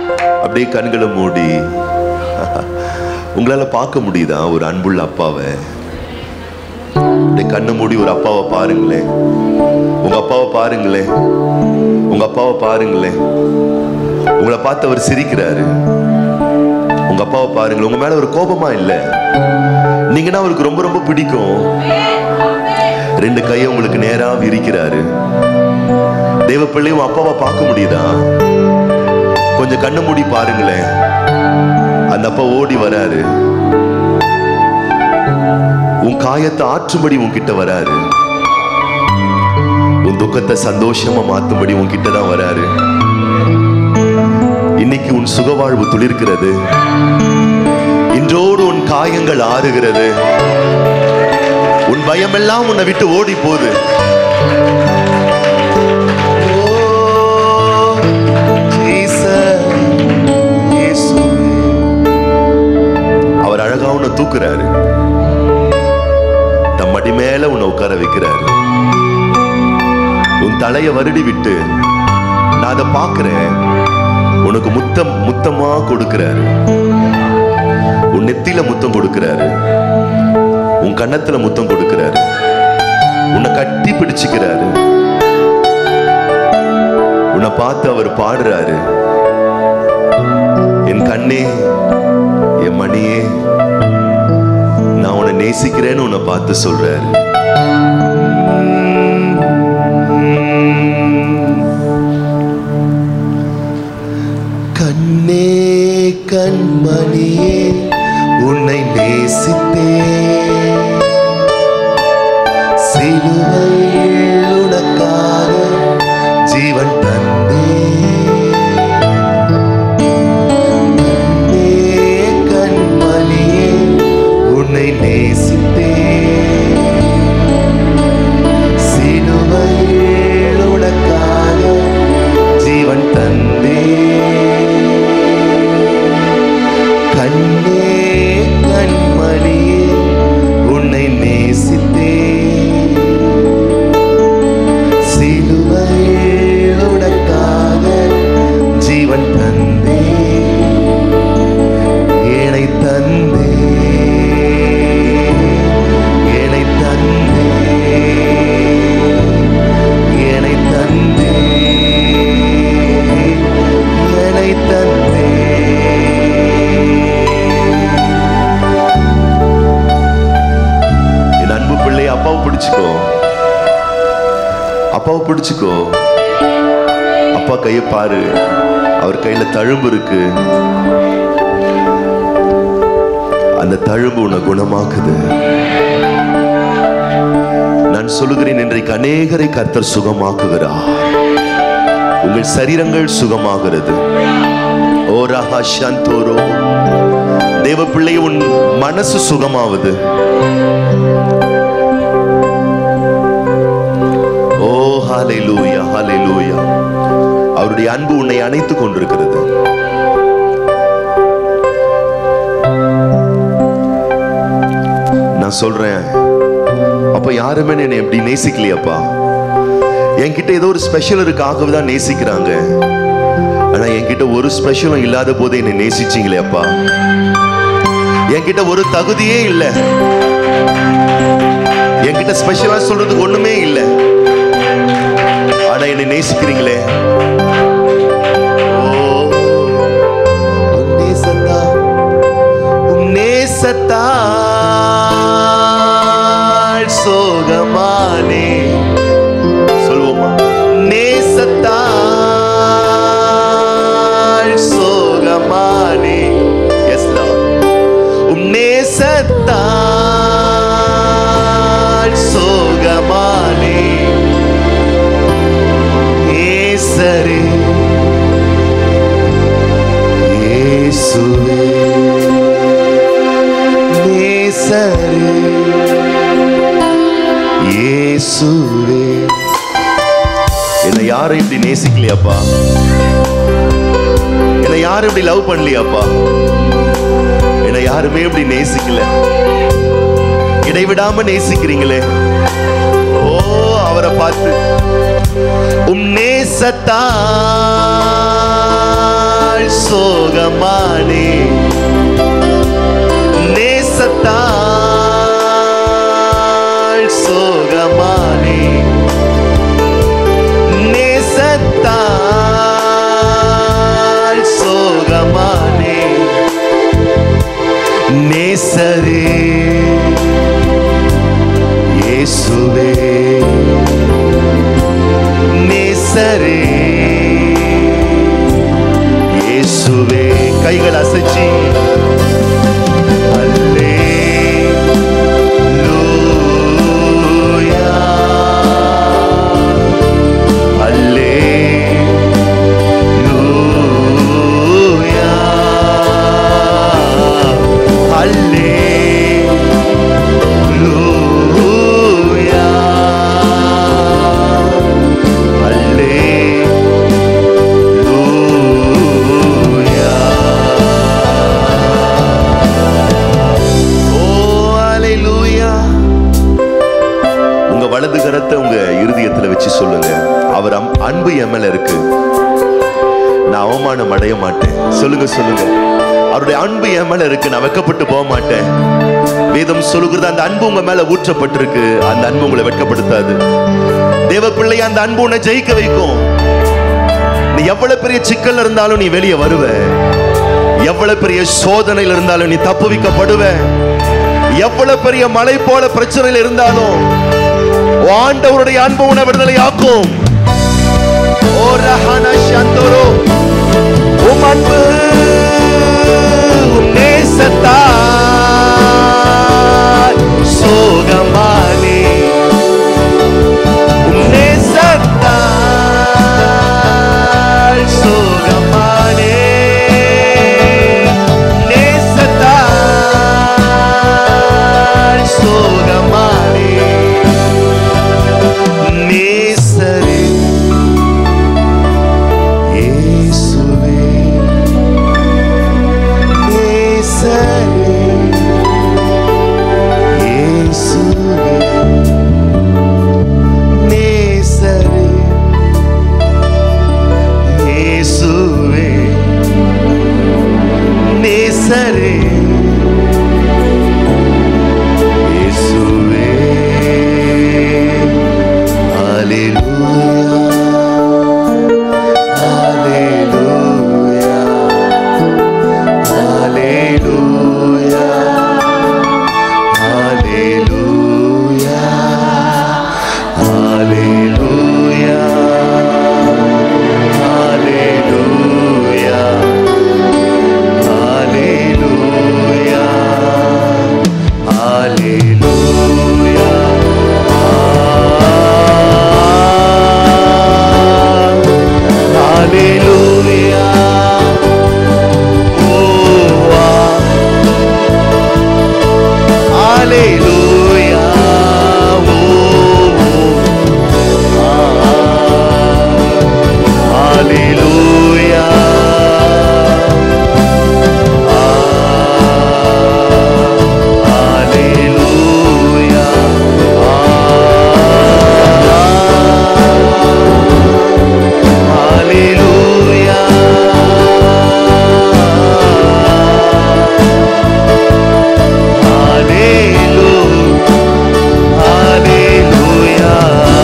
அப்படியே கண்களை மூடி உங்களால பார்க்க முடியுதா ஒரு அன்புள்ள அப்பாவை அப்படியே கண்ணை மூடி ஒரு அப்பாவை பாருங்களேன் உங்க அப்பாவை பாருங்களேன் உங்க அப்பாவை பாருங்களேன் உங்களை பார்த்து அவர் சிரிக்கிறாரு உங்க அப்பாவை பாருங்களேன் உங்க மேல ஒரு கோபமா இல்ல நீங்கன்னா அவருக்கு ரொம்ப ரொம்ப பிடிக்கும் ரெண்டு கையை உங்களுக்கு நேரா விரிக்கிறாரு தேவ பிள்ளையும் அப்பாவை பார்க்க முடியுதா கொஞ்சம் கண்ணை மூடி பாருங்களேன் அந்த அப்பா ஓடி வராரு உன் காயத்தை ஆற்றும்படி உன்கிட்ட வராரு உன் துக்கத்தை சந்தோஷமா மாத்தும்படி உன்கிட்ட தான் வராரு இன்னைக்கு உன் சுகவாழ்வு துளிர்க்கிறது இன்றோடு உன் காயங்கள் ஆறுகிறது உன் பயமெல்லாம் உன்னை விட்டு ஓடி போகுது ஓ, ஜீசஸ், இயேசுவே. அவர் அழகா உன்னை தூக்குறாரு தம் மடி மேல உன்னை உட்கார வைக்கிறாரு உன் தலைய வருடி விட்டு நான் அதை பார்க்கிறேன் உனக்கு முத்தம் முத்தமா கொடுக்கிறாரு உன் நெத்தியில முத்தம் கொடுக்கிறாரு உன் கன்னத்துல முத்தம் கொடுக்கிறாரு உன்னை கட்டி பிடிச்சுக்கிறாரு உன்னை பார்த்து அவர் பாடுறாரு என் கண்ணே என் மணியே நான் உன்னை நேசிக்கிறேன்னு உன்னை பார்த்து சொல்றாரு கண்ணே கண்மணியே உன்னை நேசித்தே சிலுவையில் உனக்காக ஜீவன் தந்தே கண்ணே கண்மணியே உன்னை நேசித்தே சிலுவையில் உனக்காக ஜீவன் தந்தே கண்ணே கண்மணியே உன்னை நேசித்தே சிலுவையில் உனக்காக ஜீவன் தந்தே ஏனை தந்தே ஏனை தந்தே ஏனை தந்தே ஏனை தந்தே என் அன்பு பிள்ளை அப்பாவை பிடிச்சுக்கோ அப்பாவை பிடிச்சுக்கோ அப்பா கையை பாரு அவர் கையில தழும்பு இருக்கு அந்த தழும்பு உன்னை குணமாக்குது நான் சொல்லுகிறேன் இன்றைக்கு அநேகரை கர்த்தர் சுகமாக்குகிறார் உங்கள் சரீரங்கள் சுகமாகிறது ஓ ரஹா சாந்தோரோ தேவ பிள்ளை உன் மனசு சுகமாவது ஓ ஹalleluya ஹalleluya அவருடைய அன்பு உன்னை அணைத்துக் கொண்டிருக்கிறது நான் சொல்றேன் அப்ப யாருமே என்னை எப்படி நேசிக்கலையாப்பா என்கிட்ட ஏதோ ஒரு ஸ்பெஷல் இருக்காகவே தான் நேசிக்கிறாங்க ஆனா என்கிட்ட ஒரு ஸ்பெஷலும் இல்லாத போது என்னை நேசிச்சீங்களே அப்பா என்கிட்ட ஒரு தகுதியே இல்லை என்கிட்ட ஸ்பெஷலா சொல்றதுக்கு ஒண்ணுமே இல்லை ஆனா என்னை நேசிக்கிறீங்களே ஓ, உன் நேசத்தா, உன் நேசத்தால் சோகமானே சொல்லுவோமா நேசத்தால் சோகமானே எஸ் உம் நேசத்தால் சோகமானே ஏசரே இயேசுவே நேசரே இயேசுவே என்னை யாரும் இப்படி நேசிக்கலையாப்பா என்னை யாரும் இப்படி லவ் பண்ணலையாப்பா என்னை யாருமே இப்படி நேசிக்கல இடைவிடாம நேசிக்கிறீங்களே ஓ அவரை பார்த்து உம் நேசத்தால் சோகமானே நேசத்தால் சோகமானே நேசத்தால் சோகமானே நேசரே இயேசுவே நேசரே இயேசுவே கைகள் அசைச்சி அல்லேலூயா அல்லேலூயா அல்லேலூயா அல்லேலூயா ஓ அல்லேலூயா உங்க வலது கரத்தை உங்க இருதயத்துல வச்சு சொல்லுங்க அவர் அம்- அன்பு என் மேல இருக்கு நான் அவமானம் அடைய மாட்டேன் சொல்லுங்க சொல்லுங்க அவருடைய அன்பு என் மேல இருக்கு நான் வெட்கப்பட்டு போக மாட்டேன் வேதம் சொல்லுகிறது அந்த அன்பு உங்க மேல ஊற்றப்பட்டிருக்கு அந்த அன்பு உங்களை வெட்கப்படுத்தாது தேவ பிள்ளை அந்த அன்பு உன்னை ஜெயிக்க வைக்கும் நீ எவ்வளவு பெரிய சிக்கல் இருந்தாலும் நீ வெளியே வருவ எவ்வளவு பெரிய சோதனையில் இருந்தாலும் நீ தப்புவிக்கப்படுவ எவ்வளவு பெரிய மலை போல பிரச்சனையில் இருந்தாலும் உன் ஆண்டவருடைய அன்பு உன்னை விடுதலையாக்கும் ஓ ரஹான சந்தோரோ உம் அன்பு உம் நேசத்தால் சோகமானே உம் நேசத்தால் சோகமானே நேசத்தால் சோகமானே நேசரே இயேசுவே நேசரே இயேசுவே நேசரே இயேசுவே நேசரே இயேசுவே Hallelujah. Hallelujah. Hallelujah. Hallelujah. Hallelujah. Hallelujah. Hallelujah. Oh, ah. Hallelujah. Oh, oh. Ah. Hallelujah. Ah. Hallelujah. Ah. Hallelujah. Hallelujah.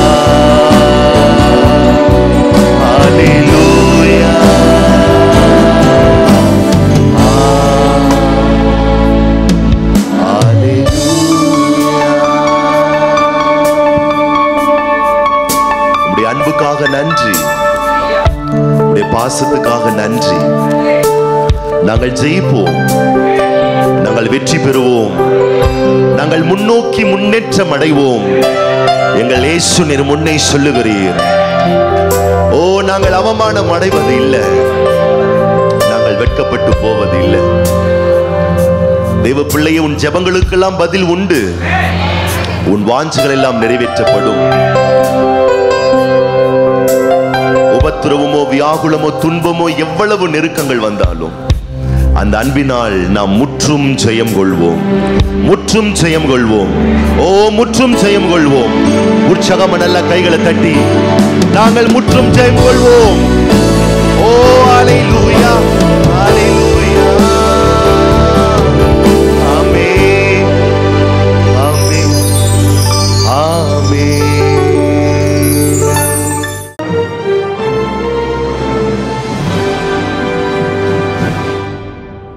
Hallelujah. உடைய அன்புக்காக நன்றி உடைய பாசத்துக்காக நன்றி நாங்கள் ஜெயிப்போம் நாங்கள் வெற்றி பெறுவோம் நாங்கள் முன்னோக்கி முன்னேற்றம் அடைவோம் எங்கள் இயேசு நீர் முன்னே சொல்லுகிறீர் ஓ நாங்கள் அவமானம் அடைவது இல்லை நாங்கள் வெட்கப்பட்டு போவது இல்லை தெய்வ பிள்ளையே உன் ஜெபங்களுக்கெல்லாம் பதில் உண்டு உன் வாஞ்சுகள் எல்லாம் நிறைவேற்றப்படும் உபத்திரவமோ வியாகுலமோ துன்பமோ எவ்வளவு நெருக்கங்கள் வந்தாலும் அந்த அன்பினால் நாம் முற்றும் ஜெயம் கொள்வோம் முற்றும் ஜெயம் கொள்வோம் ஓ முற்றும் ஜெயம் கொள்வோம் உற்சாகம நல்ல கைகளை தட்டி நாங்கள் முற்றும் ஜெயம் கொள்வோம் ஓ அலையிலூயா மேல்